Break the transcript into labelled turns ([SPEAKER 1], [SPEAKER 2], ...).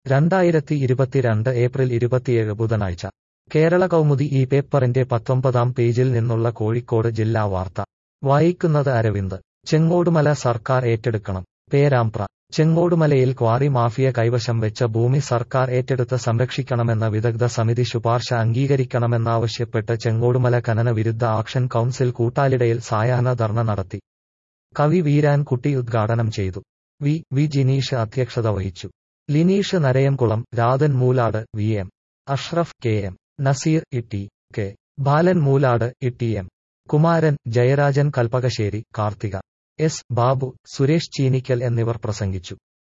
[SPEAKER 1] രണ്ടായിരത്തി ഇരുപത്തിരണ്ട് ഏപ്രിൽ ഇരുപത്തിയേഴ് ബുധനാഴ്ച കേരള കൗമുദി ഈ പേപ്പറിന്റെ പത്തൊമ്പതാം പേജിൽ നിന്നുള്ള കോഴിക്കോട് ജില്ലാ വാർത്ത വായിക്കുന്നത് അരവിന്ദ് ചെങ്ങോടുമല സർക്കാർ ഏറ്റെടുക്കണം പേരാമ്പ്ര ചെങ്ങോടുമലയിൽ ക്വാറി മാഫിയ കൈവശം വെച്ച ഭൂമി സർക്കാർ ഏറ്റെടുത്ത് സംരക്ഷിക്കണമെന്ന വിദഗ്ധ സമിതി ശുപാർശ അംഗീകരിക്കണമെന്നാവശ്യപ്പെട്ട് ചെങ്ങോടുമല ഖനന വിരുദ്ധ ആക്ഷൻ കൗൺസിൽ കൂട്ടാലിടയിൽ സായാഹ്ന ധർണ നടത്തി കവി വീരാൻ കുട്ടി ഉദ്ഘാടനം ചെയ്തു വി വി ജിനീഷ് അധ്യക്ഷത വഹിച്ചു Lineesh Narayamkulam Radhan Moolad V M Ashraf K M Naseer Itti K Balan Moolad Itti M Kumaran Jayarajan Kalpakassery Karthika S Babu Suresh Cheenikkal എന്നിവർ പ്രസംഗിച്ചു